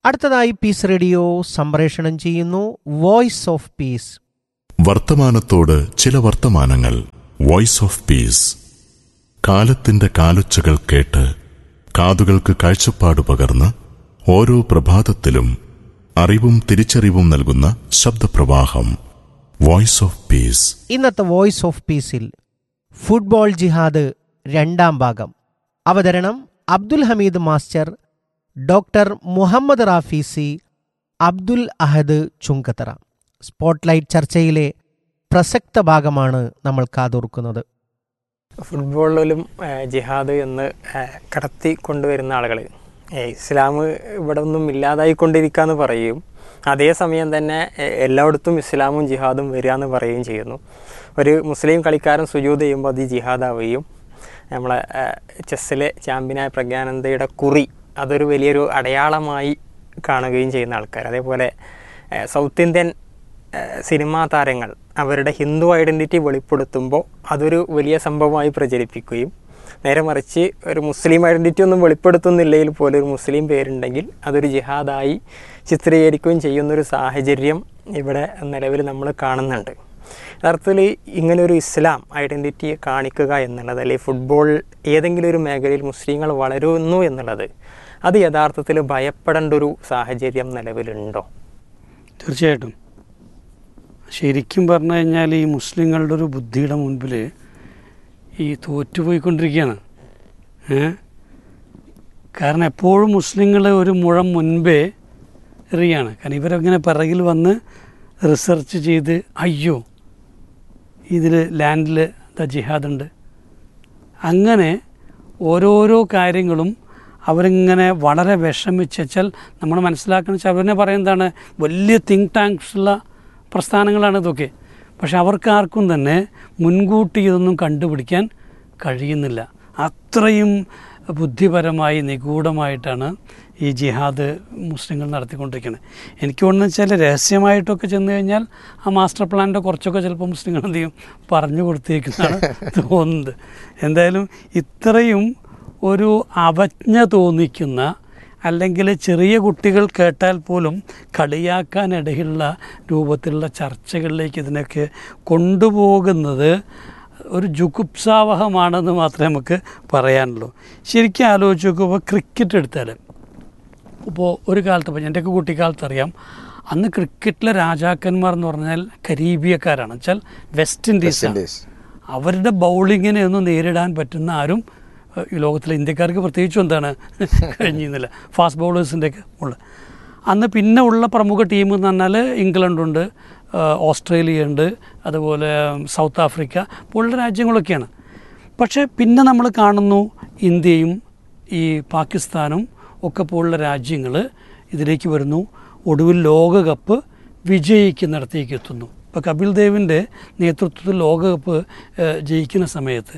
അടുത്തതായി piece radio സംപ്രേഷണം ചെയ്യുന്നു വോയിസ് ഓഫ് പീസ് വർത്തമാനത്തോട് ചില വർത്തമാനങ്ങൾ വോയിസ് ഓഫ് പീസ് കാലത്തിന്റെ കാലൊച്ചകൾ കേട്ട് കാതുകൾക്ക് കാഴ്ചപ്പാട് പകർന്ന് ഓരോ പ്രഭാതത്തിലും അറിവും തിരിച്ചറിവും നൽകുന്ന ശബ്ദപ്രവാഹം വോയിസ് ഓഫ് പീസ് ഇന്നത്തെ വോയിസ് ഓഫ് പീസിൽ ഫുട്ബോൾ ജിഹാദ് രണ്ടാം ഭാഗം അവതരണം Abdul Hameed master doctor Muhammad Rafeesi Abdul Ahad Chungathara spotlight ചർച്ചയിലെ പ്രസക്ത ഭാഗമാണ് നമ്മൾ കാതോർക്കുന്നത് ഫുട്ബോളിലും ഏഹ്, ജിഹാദ് എന്ന് ഏഹ്, കടത്തി കൊണ്ടുവരുന്ന ആളുകൾ ഇസ്ലാം ഇവിടെ ഒന്നും ഇല്ലാതായിക്കൊണ്ടിരിക്കുകയെന്ന് പറയും അതേസമയം തന്നെ ഏഹ്, എല്ലായിടത്തും ഇസ്ലാമും ജിഹാദും വരിക എന്ന് പറയുകയും ചെയ്യുന്നു ഒരു മുസ്ലിം കളിക്കാരൻ സുജൂത് ചെയ്യുമ്പോൾ അത് ജിഹാദാവുകയും നമ്മളെ ഏഹ്, ചെസ്സിലെ ചാമ്പ്യനായ പ്രജ്ഞാനന്ദയുടെ കുറി അതൊരു വലിയൊരു അടയാളമായി കാണുകയും ചെയ്യുന്ന ആൾക്കാർ അതേപോലെ ഏഹ്, സൗത്ത് ഇന്ത്യൻ ഏഹ് സിനിമാ താരങ്ങൾ അവരുടെ ഹിന്ദു ഐഡൻറ്റിറ്റി വെളിപ്പെടുത്തുമ്പോൾ അതൊരു വലിയ സംഭവമായി പ്രചരിപ്പിക്കുകയും നേരെ മറിച്ച് ഒരു മുസ്ലിം ഐഡൻറ്റിറ്റി ഒന്നും വെളിപ്പെടുത്തുന്നില്ലെങ്കിൽ പോലും ഒരു മുസ്ലിം പേരുണ്ടെങ്കിൽ അതൊരു ജിഹാദായി ചിത്രീകരിക്കുകയും ചെയ്യുന്നൊരു സാഹചര്യം ഇവിടെ നിലവിൽ നമ്മൾ കാണുന്നുണ്ട് യഥാർത്ഥത്തിൽ ഇങ്ങനൊരു ഇസ്ലാം ഐഡൻറ്റിറ്റിയെ കാണിക്കുക എന്നുള്ളത് അല്ലെങ്കിൽ ഫുട്ബോൾ ഏതെങ്കിലും ഒരു മേഖലയിൽ മുസ്ലിങ്ങൾ വളരുന്നു എന്നുള്ളത് അത് യഥാർത്ഥത്തിൽ ഭയപ്പെടേണ്ട ഒരു സാഹചര്യം നിലവിലുണ്ടോ തീർച്ചയായിട്ടും ശരിക്കും പറഞ്ഞു കഴിഞ്ഞാൽ ഈ മുസ്ലിങ്ങളുടെ ഒരു ബുദ്ധിയുടെ മുൻപിൽ ഈ തോറ്റുപോയിക്കൊണ്ടിരിക്കുകയാണ് ഏ കാരണം എപ്പോഴും മുസ്ലിങ്ങൾ ഒരു മുഴം മുൻപേ എറിയാണ് കാരണം ഇവരങ്ങനെ പിറകിൽ വന്ന് റിസർച്ച് ചെയ്ത് അയ്യോ ഇതിൽ ലാൻഡിൽ ദ ജിഹാദ് ഉണ്ട് അങ്ങനെ ഓരോരോ കാര്യങ്ങളും അവരിങ്ങനെ വളരെ വിഷമിച്ച് വെച്ചാൽ നമ്മൾ മനസ്സിലാക്കണം വെച്ചാൽ അവരെന്നെ പറയുന്നതാണ് വലിയ തിങ്ക് ടാങ്ക്സ് ഉള്ള പ്രസ്ഥാനങ്ങളാണ് ഇതൊക്കെ പക്ഷെ അവർക്ക് ആർക്കും തന്നെ മുൻകൂട്ടി ഇതൊന്നും കണ്ടുപിടിക്കാൻ കഴിയുന്നില്ല അത്രയും ബുദ്ധിപരമായി നിഗൂഢമായിട്ടാണ് ഈ ജിഹാദ് മുസ്ലിങ്ങൾ നടത്തിക്കൊണ്ടിരിക്കുന്നത് എനിക്ക് തോന്നുന്നു വെച്ചാൽ രഹസ്യമായിട്ടൊക്കെ ചെന്ന് കഴിഞ്ഞാൽ ആ മാസ്റ്റർ പ്ലാനിൻ്റെ കുറച്ചൊക്കെ ചിലപ്പോൾ മുസ്ലിങ്ങൾ എന്ത് ചെയ്യും പറഞ്ഞു കൊടുത്തേക്കുന്നതാണ് തോന്നുന്നത് എന്തായാലും ഇത്രയും ഒരു അവജ്ഞ തോന്നിക്കുന്ന അല്ലെങ്കിൽ ചെറിയ കുട്ടികൾ കേട്ടാൽ പോലും കളിയാക്കാനിടയുള്ള രൂപത്തിലുള്ള ചർച്ചകളിലേക്ക് ഇതിനൊക്കെ കൊണ്ടുപോകുന്നത് ഒരു ജുഗുപ്സാവഹമാണെന്ന് മാത്രമേ നമുക്ക് പറയാനുള്ളൂ ശരിക്കും ആലോചിച്ച് നോക്കുമ്പോൾ ക്രിക്കറ്റ് എടുത്താൽ ഇപ്പോൾ ഒരു കാലത്ത് ഇപ്പോൾ എൻ്റെയൊക്കെ കുട്ടിക്കാലത്ത് അറിയാം അന്ന് ക്രിക്കറ്റിലെ രാജാക്കന്മാർ എന്ന് പറഞ്ഞാൽ കരീബിയക്കാരാണ് വെച്ചാൽ വെസ്റ്റ് ഇൻഡീസ് അവരുടെ ബൗളിങ്ങിനെ ഒന്നും നേരിടാൻ പറ്റുന്ന ആരും ഏഹ്, ഈ ലോകത്തിലെ ഇന്ത്യക്കാർക്ക് പ്രത്യേകിച്ചും എന്താണ് കഴിഞ്ഞിരുന്നില്ല ഫാസ്റ്റ് ബൗളേഴ്സിൻ്റെ ഒക്കെ ഉള്ള അന്ന് പിന്നെ ഉള്ള പ്രമുഖ ടീം എന്ന് പറഞ്ഞാൽ ഇംഗ്ലണ്ടുണ്ട് ഏഹ്, ഓസ്ട്രേലിയ ഉണ്ട് അതുപോലെ സൗത്ത് ആഫ്രിക്ക പോലുള്ള രാജ്യങ്ങളൊക്കെയാണ് പക്ഷേ പിന്നെ നമ്മൾ കാണുന്നു ഇന്ത്യയും ഈ പാകിസ്ഥാനും ഒക്കെ പോലുള്ള രാജ്യങ്ങൾ ഇതിലേക്ക് വരുന്നു ഒടുവിൽ ലോകകപ്പ് വിജയിക്കുന്നിടത്തേക്ക് എത്തുന്നു ഇപ്പോൾ കപിൽ ദേവിൻ്റെ നേതൃത്വത്തിൽ ലോകകപ്പ് ഏഹ്, ജയിക്കുന്ന സമയത്ത്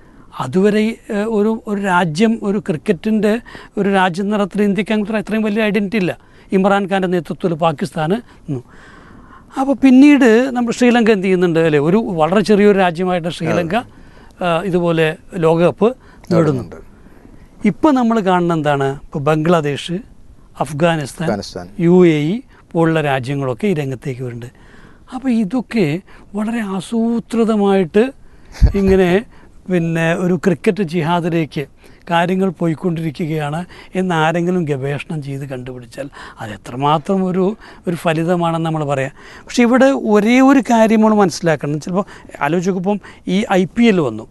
അതുവരെ ഏഹ്, ഒരു ഒരു രാജ്യം ഒരു ക്രിക്കറ്റിൻ്റെ ഒരു രാജ്യം നടത്തുന്ന ഇന്ത്യക്ക് അങ്ങനത്തെ അത്രയും വലിയ ഐഡൻറ്റിറ്റി ഇല്ല ഇമ്രാൻഖാൻ്റെ നേതൃത്വത്തിൽ പാകിസ്ഥാന് നിന്നു അപ്പോൾ പിന്നീട് നമ്മൾ ശ്രീലങ്ക എന്ത് ചെയ്യുന്നുണ്ട് അല്ലേ ഒരു വളരെ ചെറിയൊരു രാജ്യമായിട്ട് ശ്രീലങ്ക ആ, ഇതുപോലെ ലോകകപ്പ് നേടുന്നുണ്ട് ഇപ്പോൾ നമ്മൾ കാണുന്ന എന്താണ് ഇപ്പോൾ Bangladesh Afghanistan Afghanistan. U A E പോലുള്ള രാജ്യങ്ങളൊക്കെ ഈ രംഗത്തേക്ക് വരുന്നുണ്ട് അപ്പോൾ ഇതൊക്കെ വളരെ ആസൂത്രിതമായിട്ട് ഇങ്ങനെ പിന്നെ ഒരു ക്രിക്കറ്റ് ജിഹാദിലേക്ക് കാര്യങ്ങൾ പോയിക്കൊണ്ടിരിക്കുകയാണ് എന്ന് ആരെങ്കിലും ഗവേഷണം ചെയ്ത് കണ്ടുപിടിച്ചാൽ അത് എത്രമാത്രം ഒരു ഒരു ഫലിതമാണെന്ന് നമ്മൾ പറയാം പക്ഷേ ഇവിടെ ഒരേ ഒരു കാര്യം നമ്മൾ മനസ്സിലാക്കണം ചിലപ്പോൾ ആലോചിക്കുമ്പം ഈ ഐ പി എൽ വന്നു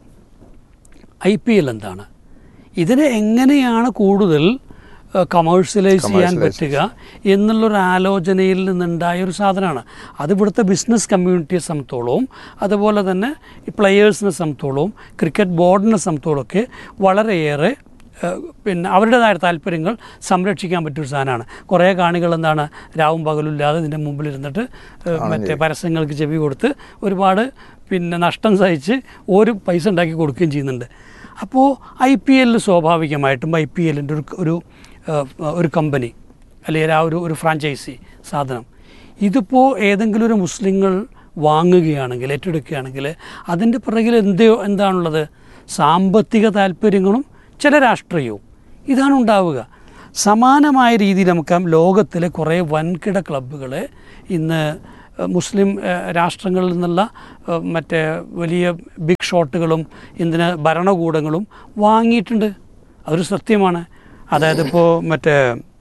ഐ പി എൽ എന്താണ് ഇതിനെ എങ്ങനെയാണ് കൂടുതൽ കമേഴ്ഷ്യലൈസ് ചെയ്യാൻ പറ്റുക എന്നുള്ളൊരു ആലോചനയിൽ നിന്നുണ്ടായ ഒരു സാധനമാണ് അത് ഇവിടുത്തെ ബിസിനസ് കമ്മ്യൂണിറ്റിയെ സംബന്ധിച്ചോളവും അതുപോലെ തന്നെ ഈ പ്ലെയേഴ്സിനെ സംബന്ധിച്ചോളവും ക്രിക്കറ്റ് ബോർഡിനെ സംബന്ധിച്ചോളമൊക്കെ വളരെയേറെ ഏഹ്, പിന്നെ അവരുടേതായ താല്പര്യങ്ങൾ സംരക്ഷിക്കാൻ പറ്റിയൊരു സാധനമാണ് കുറേ കാണികൾ എന്താണ് രാവും പകലും ഇല്ലാതെ ഇതിൻ്റെ മുമ്പിൽ ഇരുന്നിട്ട് ഏഹ്, മറ്റേ പരസ്യങ്ങൾക്ക് ചെവി കൊടുത്ത് ഒരുപാട് പിന്നെ നഷ്ടം സഹിച്ച് ഒരു പൈസ ഉണ്ടാക്കി കൊടുക്കുകയും ചെയ്യുന്നുണ്ട് അപ്പോൾ ഐ പി എല്ലിൽ സ്വാഭാവികമായിട്ടും ഐ പി എല്ലിൻ്റെ ഒരു ഒരു ഏഹ്, ഒരു കമ്പനി അല്ലെങ്കിൽ ആ ഒരു ഒരു ഫ്രാഞ്ചൈസി സാധനം ഇതിപ്പോൾ ഏതെങ്കിലും ഒരു മുസ്ലിങ്ങൾ വാങ്ങുകയാണെങ്കിൽ ഏറ്റെടുക്കുകയാണെങ്കിൽ അതിൻ്റെ പിറകിൽ എന്ത് എന്താണുള്ളത് സാമ്പത്തിക താല്പര്യങ്ങളും ചില രാഷ്ട്രീയവും ഇതാണ് ഉണ്ടാവുക സമാനമായ രീതിയിൽ നമുക്ക് ലോകത്തിലെ കുറേ വൻകിട ക്ലബ്ബുകളെ ഇന്ന് ഏഹ്, മുസ്ലിം ഏഹ്, രാഷ്ട്രങ്ങളിൽ നിന്നുള്ള ഏഹ്, മറ്റേ വലിയ ബിഗ് ഷോട്ടുകളും ഇന്തിന് ഭരണകൂടങ്ങളും വാങ്ങിയിട്ടുണ്ട് അതൊരു സത്യമാണ് അതായത് ഇപ്പോൾ മറ്റേ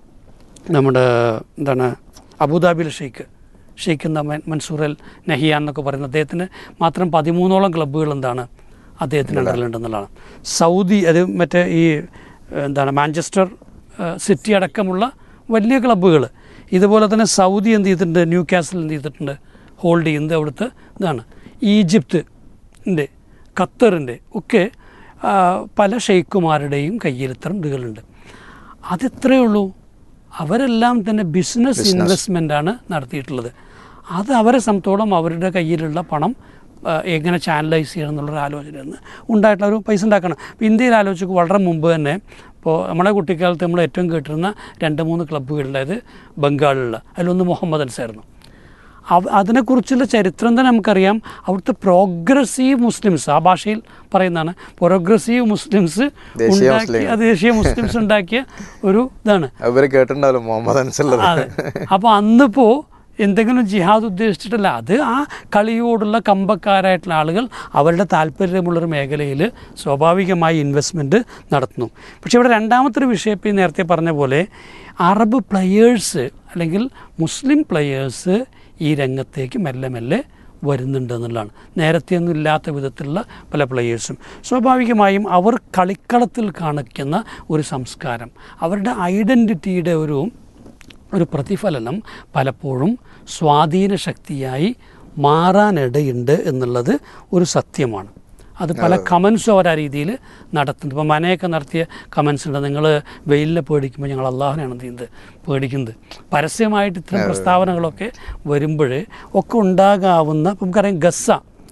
നമ്മുടെ എന്താണ് അബുദാബിയിലെ ഷെയ്ഖ് ഷെയ്ഖ് എന്ന മൻ- മൻസൂർ അൽ നഹിയാൻ എന്നൊക്കെ പറയുന്ന അദ്ദേഹത്തിന് മാത്രം പതിമൂന്നോളം ക്ലബ്ബുകൾ എന്താണ് അദ്ദേഹത്തിന് അണ്ടറിലുണ്ടെന്നുള്ളതാണ് സൗദി അത് മറ്റേ ഈ ഏഹ്, എന്താണ് മാഞ്ചസ്റ്റർ ഏഹ്, സിറ്റി അടക്കമുള്ള വലിയ ക്ലബ്ബുകൾ ഇതുപോലെ തന്നെ സൗദി എന്ത് ചെയ്തിട്ടുണ്ട് ന്യൂ കാസിൽ എന്ത് ചെയ്തിട്ടുണ്ട് ഹോൾഡ് ചെയ്യുന്നത് അവിടുത്തെ ഇതാണ് ഈജിപ്ത് ഉണ്ട് ഖത്തറിൻ്റെ ഒക്കെ ആ, പല ഷെയ്ഖുമാരുടെയും കയ്യിൽ ഇത്തരം ഇതുകളുണ്ട് അതെത്രയേ ഉള്ളൂ അവരെല്ലാം തന്നെ ബിസിനസ് ഇൻവെസ്റ്റ്മെൻ്റ് ആണ് നടത്തിയിട്ടുള്ളത് അത് അവരെ സംബന്ധിച്ചോളം അവരുടെ കയ്യിലുള്ള പണം ആ, എങ്ങനെ ചാനലൈസ് ചെയ്യണം എന്നുള്ളൊരു ആലോചന ഉണ്ടായിട്ടുള്ള ഒരു പൈസ ഉണ്ടാക്കണം ഇപ്പോൾ ഇന്ത്യയിൽ ആലോചിച്ച് വളരെ മുമ്പ് തന്നെ ഇപ്പോൾ നമ്മുടെ കുട്ടിക്കാലത്ത് നമ്മൾ ഏറ്റവും കേട്ടിരുന്ന രണ്ട് മൂന്ന് ക്ലബ്ബുകളുടേത് ബംഗാളിലുള്ള അതിലൊന്ന് മുഹമ്മദ് അൻസായിരുന്നു അവ- അതിനെക്കുറിച്ചുള്ള ചരിത്രം തന്നെ നമുക്കറിയാം അവിടുത്തെ പ്രോഗ്രസീവ് മുസ്ലിംസ് ആ ഭാഷയിൽ പറയുന്നതാണ് പ്രോഗ്രസീവ് മുസ്ലിംസ് ദേശീയ ഉണ്ടാക്കിയ മുസ്ലിം. ആ ദേശീയ മുസ്ലിംസ് ഉണ്ടാക്കിയ ഒരു ഇതാണ് അവര് കേട്ടിട്ടുണ്ടാവല്ലോ മുഹമ്മദ് അൻസുള്ളത് അതെ അപ്പോൾ അന്നിപ്പോൾ എന്തെങ്കിലും ജിഹാദ് ഉദ്ദേശിച്ചിട്ടല്ല അത് ആ കളിയോടുള്ള കമ്പക്കാരായിട്ടുള്ള ആളുകൾ അവരുടെ താല്പര്യമുള്ളൊരു മേഖലയിൽ സ്വാഭാവികമായി ഇൻവെസ്റ്റ്മെൻറ്റ് നടത്തുന്നു പക്ഷേ ഇവിടെ രണ്ടാമത്തെ ഒരു വിഷയം ഇപ്പോൾ ഈ നേരത്തെ പറഞ്ഞ പോലെ അറബ് പ്ലെയേഴ്സ് അല്ലെങ്കിൽ മുസ്ലിം പ്ലെയേഴ്സ് ഈ രംഗത്തേക്ക് മെല്ലെ മെല്ലെ വരുന്നുണ്ട് എന്നുള്ളതാണ് നേരത്തെയൊന്നും ഇല്ലാത്ത വിധത്തിലുള്ള പല പ്ലെയേഴ്സും സ്വാഭാവികമായും അവർ കളിക്കളത്തിൽ കാണിക്കുന്ന ഒരു സംസ്കാരം അവരുടെ ഐഡൻറ്റിറ്റിയുടെ ഒരു ഒരു പ്രതിഫലനം പലപ്പോഴും സ്വാധീന ശക്തിയായി മാറാനിടയുണ്ട് എന്നുള്ളത് ഒരു സത്യമാണ് അത് പല കമൻസും അവർ ആ രീതിയിൽ നടത്തുന്നത് ഇപ്പോൾ മനയൊക്കെ നടത്തിയ കമൻസ് ഉണ്ട് നിങ്ങൾ വെയിലിനെ പേടിക്കുമ്പോൾ ഞങ്ങൾ അള്ളാഹുനാണ് എന്ത് ചെയ്യുന്നത് പേടിക്കുന്നത് പരസ്യമായിട്ട് ഇത്തരം പ്രസ്താവനകളൊക്കെ വരുമ്പോൾ ഒക്കെ ഉണ്ടാകാവുന്ന ഇപ്പം നമുക്കറിയാം ഗസ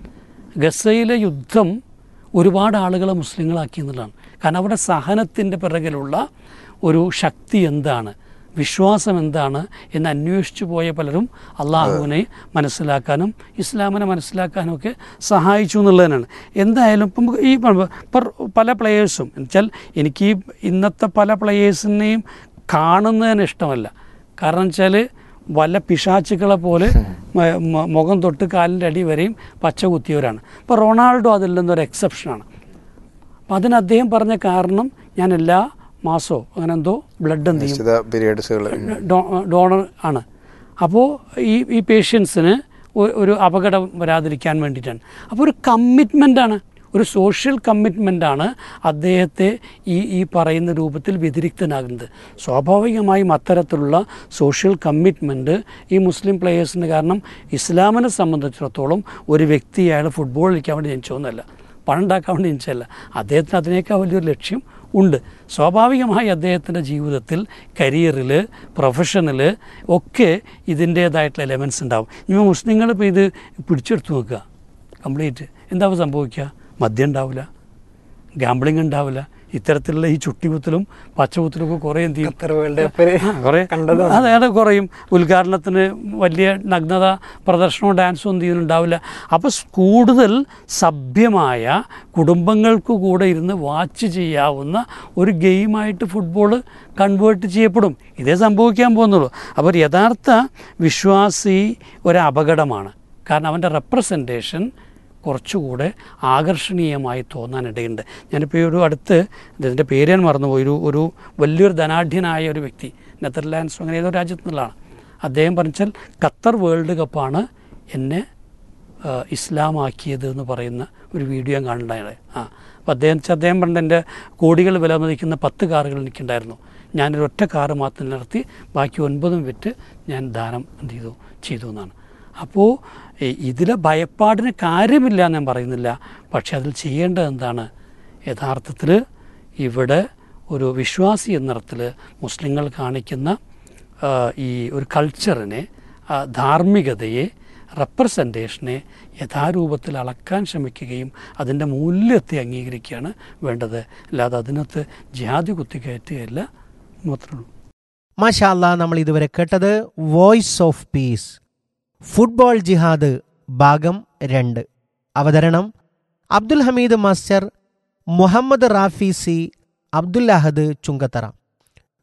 ഗസയിലെ യുദ്ധം ഒരുപാട് ആളുകളെ മുസ്ലിങ്ങളാക്കി എന്നുള്ളതാണ് കാരണം അവിടെ സഹനത്തിൻ്റെ പിറകിലുള്ള ഒരു ശക്തി എന്താണ് വിശ്വാസം എന്താണ് എന്ന് അന്വേഷിച്ചു പോയ പലരും അള്ളാഹുവിനെ മനസ്സിലാക്കാനും ഇസ്ലാമിനെ മനസ്സിലാക്കാനും ഒക്കെ സഹായിച്ചു എന്നുള്ളതിനാണ് എന്തായാലും ഇപ്പം ഈ പ- പർ- പല പ്ലെയേഴ്സും എന്നുവെച്ചാൽ എനിക്ക് ഈ ഇന്നത്തെ പല പ്ലെയേഴ്സിനെയും കാണുന്നതിന് ഇഷ്ടമല്ല കാരണം വെച്ചാൽ വല്ല പിശാച്ചുക്കളെ പോലെ മ- മ- മുഖം തൊട്ട് കാലിൻ്റെ അടി വരെയും പച്ച കുത്തിയവരാണ് ഇപ്പോൾ റൊണാൾഡോ അതിൽ നിന്നൊരു എക്സെപ്ഷനാണ് അപ്പം അതിന് അദ്ദേഹം പറഞ്ഞ കാരണം ഞാൻ എല്ലാ മാസവും അങ്ങനെ എന്തോ ബ്ലഡ് എന്ത് ചെയ്യും നിശ്ചിത പീരിയഡ്സുകൾ ഡോ- ഡോണർ ആണ് അപ്പോൾ ഈ ഈ പേഷ്യൻസിന് ഒരു അപകടം വരാതിരിക്കാൻ വേണ്ടിയിട്ടാണ് അപ്പോൾ ഒരു കമ്മിറ്റ്മെൻ്റാണ് ഒരു സോഷ്യൽ കമ്മിറ്റ്മെൻ്റാണ് അദ്ദേഹത്തെ ഈ ഈ പറയുന്ന രൂപത്തിൽ വ്യതിരിക്തനാകുന്നത് സ്വാഭാവികമായും അത്തരത്തിലുള്ള സോഷ്യൽ കമ്മിറ്റ്മെൻറ്റ് ഈ മുസ്ലിം പ്ലെയേഴ്സിന് കാരണം ഇസ്ലാമിനെ സംബന്ധിച്ചിടത്തോളം ഒരു വ്യക്തി അയാൾ ഫുട്ബോൾ കളിക്കാൻ വേണ്ടി ജനിച്ചോന്നല്ല പണം ഉണ്ടാക്കാൻ വേണ്ടി ജനിച്ചല്ല അദ്ദേഹത്തിന് അതിനേക്കാൾ വലിയൊരു ലക്ഷ്യം ഉണ്ട് സ്വാഭാവികമായി അദ്ദേഹത്തിൻ്റെ ജീവിതത്തിൽ കരിയറിൽ പ്രൊഫഷനിൽ ഒക്കെ ഇതിൻ്റേതായിട്ടുള്ള എലമെൻസ് ഉണ്ടാവും ഇനി മുസ്ലിങ്ങൾ ഇപ്പോൾ ഇത് പിടിച്ചെടുത്ത് നോക്കുക കംപ്ലീറ്റ് എന്താവും സംഭവിക്കുക മദ്യം ഉണ്ടാവില്ല ഗാംബ്ലിംഗ് ഉണ്ടാവില്ല ഇത്തരത്തിലുള്ള ഈ ചുട്ടികുത്തലും പച്ചകുത്തലും ഒക്കെ കുറേ എന്ത് ചെയ്യും ഖത്തർ വേൾഡ് കപ്പിൽ ആ, കുറേ കണ്ടതാണ്. അതെ അത് കുറയും ഉദ്ഘാടനത്തിന് വലിയ നഗ്നത പ്രദർശനവും ഡാൻസും ഒന്നും ചെയ്യുന്നുണ്ടാവില്ല അപ്പോൾ കൂടുതൽ സഭ്യമായ കുടുംബങ്ങൾക്ക് കൂടെ ഇരുന്ന് വാച്ച് ചെയ്യാവുന്ന ഒരു ഗെയിമായിട്ട് ഫുട്ബോൾ കൺവേർട്ട് ചെയ്യപ്പെടും ഇതേ സംഭവിക്കാൻ പോകുന്നുള്ളൂ അപ്പോൾ ഒരു യഥാർത്ഥ വിശ്വാസി ഒരു അപകടമാണ് കാരണം അവൻ്റെ റെപ്രസെൻറ്റേഷൻ കുറച്ചുകൂടെ ആകർഷണീയമായി തോന്നാനിടയുണ്ട് ഞാനിപ്പോൾ ഈ ഒരു അടുത്ത് ഇതിൻ്റെ പേര് ഞാൻ മറന്നുപോയി ഒരു ഒരു വലിയൊരു ധനാഢ്യനായ ഒരു വ്യക്തി നെതർലാൻഡ്സ് അങ്ങനെ ഏതോ രാജ്യത്തു നിന്നുള്ളതാണ് അദ്ദേഹം പറഞ്ഞാൽ ഖത്തർ വേൾഡ് കപ്പാണ് എന്നെ ആ, ഇസ്ലാമാക്കിയത് എന്ന് പറയുന്ന ഒരു വീഡിയോ ഞാൻ കാണുന്നുണ്ടായത് ആ അപ്പോൾ അദ്ദേഹം വെച്ചാൽ അദ്ദേഹം പറഞ്ഞ എൻ്റെ കോടികൾ വില മതിക്കുന്ന പത്ത് കാറുകൾ എനിക്കുണ്ടായിരുന്നു ഞാനൊരു ഒറ്റ കാറ് മാത്രം നിർത്തി ബാക്കി ഒൻപതും വിറ്റ് ഞാൻ ദാനം എന്ത് ചെയ്തു ചെയ്തു എന്നാണ് അപ്പോൾ ഇതിലെ ഭയപ്പാടിന് കാര്യമില്ല എന്ന് ഞാൻ പറയുന്നില്ല പക്ഷെ അതിൽ ചെയ്യേണ്ടത് എന്താണ് യഥാർത്ഥത്തിൽ ഇവിടെ ഒരു വിശ്വാസി എന്നർത്ഥത്തിൽ മുസ്ലിങ്ങൾ കാണിക്കുന്ന ആ, ഈ ഒരു കൾച്ചറിനെ ആ, ധാർമ്മികതയെ റെപ്രസെൻറ്റേഷനെ യഥാരൂപത്തിൽ അളക്കാൻ ശ്രമിക്കുകയും അതിൻ്റെ മൂല്യത്തെ അംഗീകരിക്കുകയാണ് വേണ്ടത് അല്ലാതെ അതിനകത്ത് ജാതി കുത്തിക്കയറ്റുകയല്ല മാത്രമേ ഉള്ളൂ മാഷാല്ല നമ്മൾ ഇതുവരെ കേട്ടത് വോയിസ് ഓഫ് പീസ് ഫുട്ബോൾ ജിഹാദ് ഭാഗം രണ്ട് അവതരണം Abdul Hameed master Muhammad Rafi C Abdul Ahad Chungathara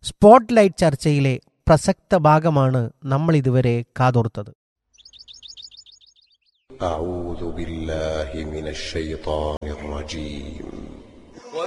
spotlight ചർച്ചയിലെ പ്രസക്ത ഭാഗമാണ് നമ്മൾ ഇതുവരെ കാതോർത്തത് أعوذ بالله من الشيطان الرجيم